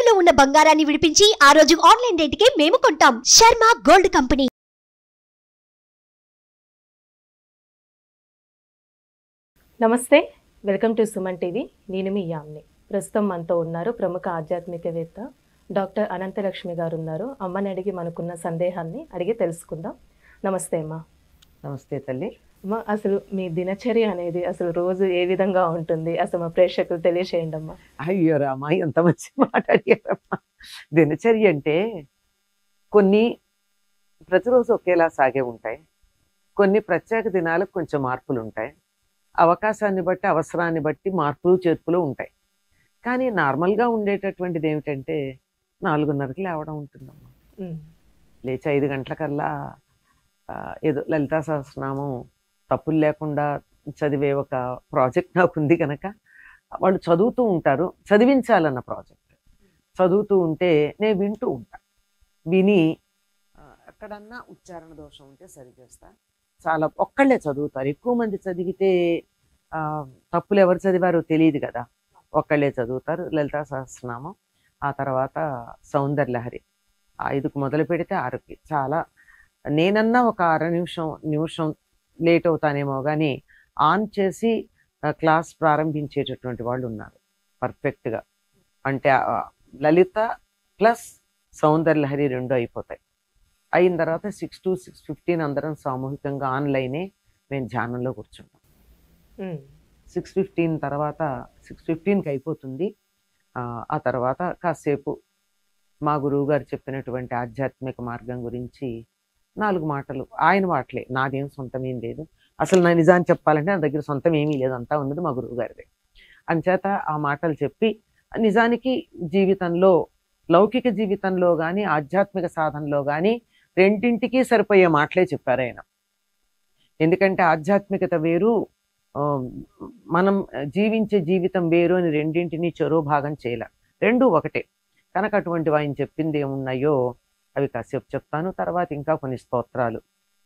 తాకట్టులో ఉన్న బంగారాన్ని విడిపించి ఆ రోజు ఆన్లైన్ రేటుకే మేము కొంటాం శర్మ గోల్డ్ కంపెనీ నమస్తే వెల్కమ్ టు సుమన్ టీవీ నేను మీ యామ్ని ప్రస్తుతం మనతో ఉన్నారు ప్రముఖ ఆధ్యాత్మికవేత్త డాక్టర్ అనంతలక్ష్మి గారు ఉన్నారు అమ్మని అడిగి మనకున్న సందేహాన్ని అడిగి తెలుసుకుందాం నమస్తే అమ్మ నమస్తే తల్లి అమ్మ అసలు మీ దినచర్య అనేది అసలు రోజు ఏ విధంగా ఉంటుంది అసలు మా ప్రేక్షకులు తెలియచేయండి అమ్మా అయ్యో రామా ఎంత మంచి మాట అడిగారమ్మా దినచర్య అంటే కొన్ని ప్రతిరోజు ఒకేలా సాగే ఉంటాయి కొన్ని ప్రత్యేక దినాలకు కొంచెం మార్పులు ఉంటాయి అవకాశాన్ని బట్టి అవసరాన్ని బట్టి మార్పులు చేర్పులు ఉంటాయి కానీ నార్మల్గా ఉండేటటువంటిది ఏమిటంటే నాలుగున్నరకి లేవడం ఉంటుందమ్మా ఉమ్, లేచి ఐదు గంటలకల్లా ఆ, ఏదో లలితా సహస్రనామం తప్పులు లేకుండా చదివే ఒక ప్రాజెక్ట్ నాకు ఉంది కనుక వాళ్ళు చదువుతూ ఉంటారు చదివించాలన్న ప్రాజెక్ట్ చదువుతూ ఉంటే నేను వింటూ ఉంటా విని ఆ, ఎక్కడన్నా ఉచ్చారణ దోషం ఉంటే సరి చేస్తా చాలా ఒక్కళ్ళే చదువుతారు ఎక్కువ మంది చదివితే ఆ, తప్పులు ఎవరు చదివారో తెలియదు కదా ఒక్కళ్ళే చదువుతారు లలితా సహస్రనామం ఆ తర్వాత సౌందర్యలహరి ఐదుకు మొదలు పెడితే ఆరుకి చాలా నేనన్నా ఒక అర నిమిషం నిమిషం లేట్ అవుతానేమో కానీ ఆన్ చేసి ఆ, క్లాస్ ప్రారంభించేటటువంటి వాళ్ళు ఉన్నారు పర్ఫెక్ట్గా అంటే ఆ, లలిత ప్లస్ సౌందర్యలహరి రెండు అయిపోతాయి అయిన తర్వాత సిక్స్ టు సిక్స్ ఫిఫ్టీన్ అందరం సామూహికంగా ఆన్లైనే మేము ధ్యానంలో కూర్చుంటాం ఉమ్, సిక్స్ ఫిఫ్టీన్ తర్వాత సిక్స్ ఫిఫ్టీన్కి అయిపోతుంది ఆ, ఆ తర్వాత కాసేపు మా గురువు గారు చెప్పినటువంటి ఆధ్యాత్మిక మార్గం గురించి నాలుగు మాటలు ఆయన మాటలే నాదేం సొంతం ఏం లేదు అసలు నా నిజాన్ని చెప్పాలంటే నా దగ్గర సొంతం ఏమీ లేదు అంతా ఉన్నది మా గురువు గారిదే అంచేత ఆ మాటలు చెప్పి నిజానికి జీవితంలో లౌకిక జీవితంలో కానీ ఆధ్యాత్మిక సాధనలో కానీ రెండింటికి సరిపోయే మాటలే చెప్పారు ఆయన ఎందుకంటే ఆధ్యాత్మికత వేరు ఆ, మనం జీవించే జీవితం వేరు అని రెండింటినీ చెరో భాగం చేయాల రెండు ఒకటే కనుక అటువంటి ఆయన చెప్పింది ఏమున్నాయో అవి కాసేపు చెప్తాను తర్వాత ఇంకా కొన్ని స్తోత్రాలు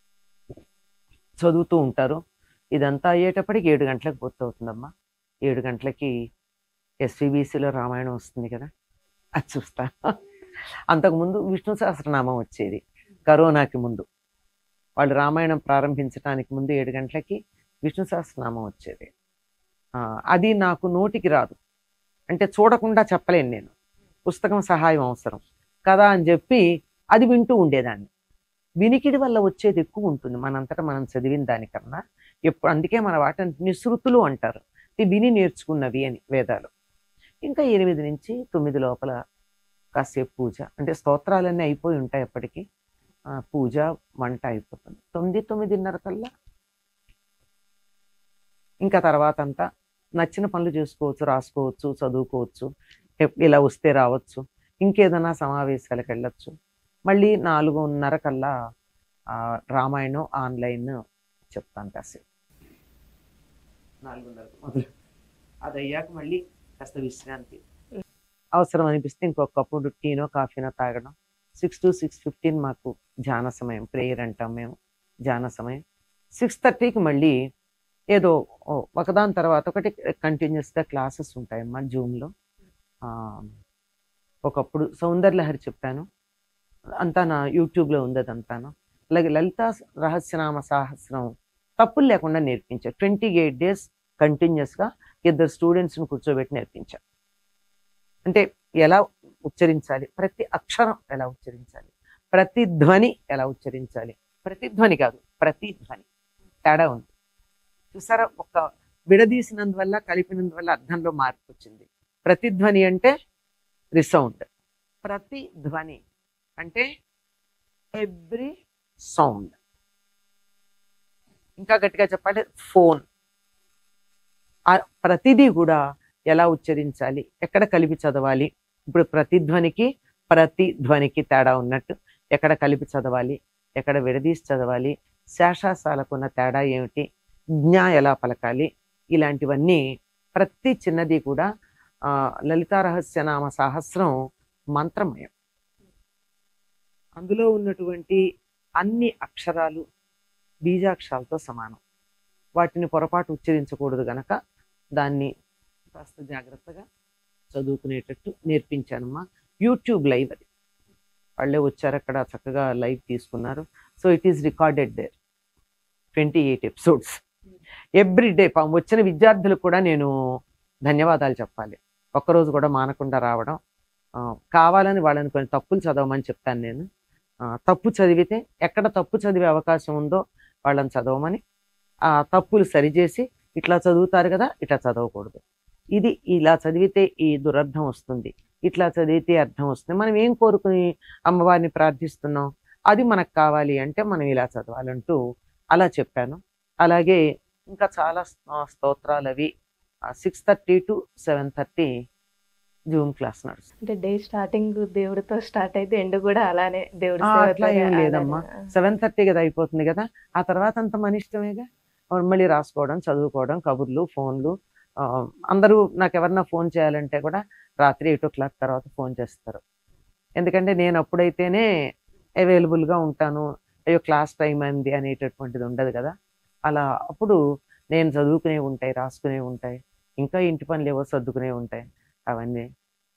చదువుతూ ఉంటారు ఇదంతా అయ్యేటప్పటికి ఏడు గంటలకు పూర్తవుతుందమ్మా ఏడు గంటలకి ఎస్విబిసిలో రామాయణం వస్తుంది కదా అది చూస్తా అంతకుముందు విష్ణు సహస్రనామం వచ్చేది కరోనాకి ముందు వాళ్ళు రామాయణం ప్రారంభించడానికి ముందు ఏడు గంటలకి విష్ణు సహస్రనామం వచ్చేది ఆ, అది నాకు నోటికి రాదు అంటే చూడకుండా చెప్పలేను నేను పుస్తకం సహాయం అవసరం కదా అని చెప్పి అది వింటూ ఉండేదాన్ని వినికిడి వల్ల వచ్చేది ఎక్కువ ఉంటుంది మనంతటా మనం చదివిన దానికన్నా ఎప్పుడు అందుకే మన వాటిని నిశృతులు అంటారు ఇది విని నేర్చుకున్నవి అని వేదాలు ఇంకా ఎనిమిది నుంచి తొమ్మిది లోపల కాసేపు పూజ అంటే స్తోత్రాలన్నీ అయిపోయి ఉంటాయి ఎప్పటికీ ఆ, పూజ వంట అయిపోతుంది తొమ్మిది తొమ్మిదిన్నర కల్లా ఇంకా తర్వాత అంతా నచ్చిన పనులు చేసుకోవచ్చు రాసుకోవచ్చు చదువుకోవచ్చు ఎప్- ఇలా వస్తే రావచ్చు ఇంకేదైనా సమావేశాలకు వెళ్ళొచ్చు మళ్ళీ నాలుగున్నర కల్లా ఆ, రామాయణం ఆన్లైన్ చెప్తాను కాసేపు నాలుగున్నరకు మొదలు అది అయ్యాక మళ్ళీ కాస్త విశ్రాంతి అవసరం అనిపిస్తే ఇంకొక కప్పుడు టీనో కాఫీనో తాగడం సిక్స్ టు సిక్స్ ఫిఫ్టీన్ మాకు ధ్యాన సమయం ప్రేయర్ అంటాం మేము ధ్యాన సమయం సిక్స్ థర్టీకి మళ్ళీ ఏదో ఓ, ఒకదాని తర్వాత ఒకటి కంటిన్యూస్గా క్లాసెస్ ఉంటాయమ్మా జూమ్లో ఒకప్పుడు సౌందర్యలహరి చెప్పాను అంతా నా యూట్యూబ్లో ఉంది అదంతాను అలాగే లలితా రహస్యనామ సహస్రం తప్పులు లేకుండా నేర్పించారు ట్వంటీ ఎయిట్ డేస్ కంటిన్యూస్గా ఇద్దరు స్టూడెంట్స్ని కూర్చోబెట్టి నేర్పించారు అంటే ఎలా ఉచ్చరించాలి ప్రతి అక్షరం ఎలా ఉచ్చరించాలి ప్రతి ధ్వని ఎలా ఉచ్చరించాలి ప్రతిధ్వని కాదు ప్రతి ధ్వని తేడా ఉంది చూసారా ఒక విడదీసినందువల్ల కలిపినందువల్ల అర్థంలో మార్పు వచ్చింది ప్రతిధ్వని అంటే రిసౌండ్ ప్రతి ధ్వని అంటే ఎవ్రీ సౌండ్ ఇంకా గట్టిగా చెప్పాలి ఫోన్ ప్రతిదీ కూడా ఎలా ఉచ్చరించాలి ఎక్కడ కలిపి చదవాలి ఇప్పుడు ప్రతిధ్వనికి ప్రతి ధ్వనికి తేడా ఉన్నట్టు ఎక్కడ కలిపి చదవాలి ఎక్కడ విడదీసి చదవాలి శేషాసాలకు ఉన్న తేడా ఏమిటి జ్ఞా ఎలా పలకాలి ఇలాంటివన్నీ ప్రతి చిన్నది కూడా ఆ, లలితా రహస్యనామ సహస్రం మంత్రమయం అందులో ఉన్నటువంటి అన్ని అక్షరాలు బీజాక్షరాలతో సమానం వాటిని పొరపాటు ఉచ్చరించకూడదు గనక దాన్ని కాస్త జాగ్రత్తగా చదువుకునేటట్టు నేర్పించానమ్మా యూట్యూబ్ లైవ్ అది వాళ్ళే వచ్చారు అక్కడ చక్కగా లైవ్ తీసుకున్నారు so it is recorded there twenty eight episodes every day వచ్చిన విద్యార్థులకు కూడా నేను ధన్యవాదాలు చెప్పాలి ఒక్కరోజు కూడా మానకుండా రావడం ఆ, కావాలని వాళ్ళని కొన్ని తప్పులు చదవమని చెప్తాను నేను ఆ, తప్పు చదివితే ఎక్కడ తప్పు చదివే అవకాశం ఉందో వాళ్ళని చదవమని ఆ తప్పులు సరిచేసి ఇట్లా చదువుతారు కదా ఇట్లా చదవకూడదు ఇది ఇలా చదివితే ఈ దురర్థం వస్తుంది ఇట్లా చదివితే అర్థం వస్తుంది మనం ఏం కోరుకుని అమ్మవారిని ప్రార్థిస్తున్నాం అది మనకు కావాలి అంటే మనం ఇలా చదవాలంటూ అలా చెప్పాను అలాగే ఇంకా చాలా స్తో- స్తోత్రాలు అవి six thirty to seven thirty zoom class నడుస్తుంది అంటే డే స్టార్టింగ్ దేవుడితో స్టార్ట్ అయితే ఎండ్ కూడా అలానే దేవుడి ఆ, సేవతోనే అట్లా ఏం అలానే. లేదమ్మా. సెవెన్ థర్టీ కదా అయిపోతుంది కదా ఆ తర్వాత అంత మన ఇష్టమేగా అవును, మళ్ళీ రాసుకోవడం చదువుకోవడం కబుర్లు ఫోన్లు ఆ, అందరూ నాకు ఎవరన్నా ఫోన్ చేయాలంటే కూడా రాత్రి ఎయిట్ ఓ క్లాక్ తర్వాత ఫోన్ చేస్తారు ఎందుకంటే నేను అప్పుడైతేనే అవైలబుల్గా ఉంటాను అయ్యో క్లాస్ టైం అయింది అనేటటువంటిది ఉండదు కదా అలా అప్పుడు నేను చదువుకునే ఉంటాయి రాసుకునే ఉంటాయి ఇంకా ఇంటి పనులు ఏవో సర్దుకునే ఉంటాయి అవన్నీ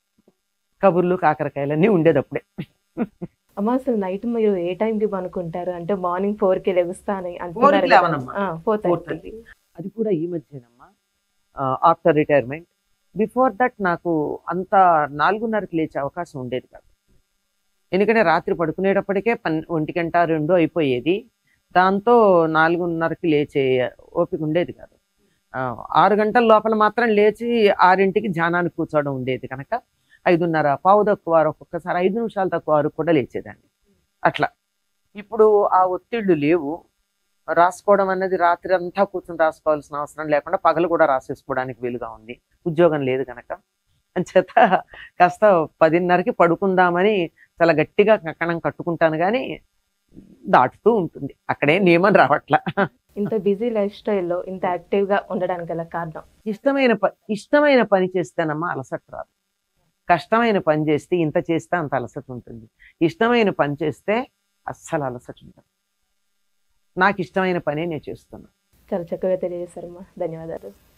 కబుర్లు కాకరకాయలన్నీ ఉండేది అప్పుడే అమ్మ అసలు నైట్ మీరు ఏ time కి పనుకుంటారు అంటే మార్నింగ్ ఫోర్ కి లెగుస్తా అని Four కి లేవనమ్మా. ఫోర్ Four థర్టీ అది కూడా ఈ మధ్యనమ్మా ఆఫ్టర్ రిటైర్మెంట్ బిఫోర్ దట్ నాకు అంత నాలుగున్నరకి లేచే అవకాశం ఉండేది కాదు ఎందుకంటే రాత్రి పడుకునేటప్పటికే పన్ ఒంటి గంట రెండు అయిపోయేది దాంతో నాలుగున్నరకి లేచే ఓపిక ఉండేది కాదు ఆ, ఆరు గంటల లోపల మాత్రం లేచి ఆరింటికి ధ్యానానికి కూర్చోవడం ఉండేది కనుక ఐదున్నర పావు తక్కువ వారు ఒక్కొక్కసారి ఐదు నిమిషాలు తక్కువ వారు కూడా లేచేదాన్ని అట్లా ఇప్పుడు ఆ ఒత్తిళ్లు లేవు రాసుకోవడం అనేది రాత్రి అంతా కూర్చొని రాసుకోవాల్సిన అవసరం లేకుండా పగలు కూడా రాసేసుకోవడానికి వీలుగా ఉంది ఉద్యోగం లేదు కనుక అంచేత కాస్త పదిన్నరకి పడుకుందామని చాలా గట్టిగా కక్కణం కట్టుకుంటాను కానీ దాటుతూ ఉంటుంది అక్కడే నియమం రావట్లా ఇంత బిజీ లైఫ్ స్టైల్లో ఇంత యాక్టివ్ గా ఉండడానికి గల కారణం ఇష్టమైన ప ఇష్టమైన పని చేస్తేనమ్మా అలసట రాదు కష్టమైన పని చేస్తే ఇంత చేస్తే అంత అలసట ఉంటుంది ఇష్టమైన పని చేస్తే అస్సలు అలసట ఉంటుంది నాకు ఇష్టమైన పనే నేను చేస్తున్నాను చాలా చక్కగా తెలియజేశారమ్మా ధన్యవాదాలు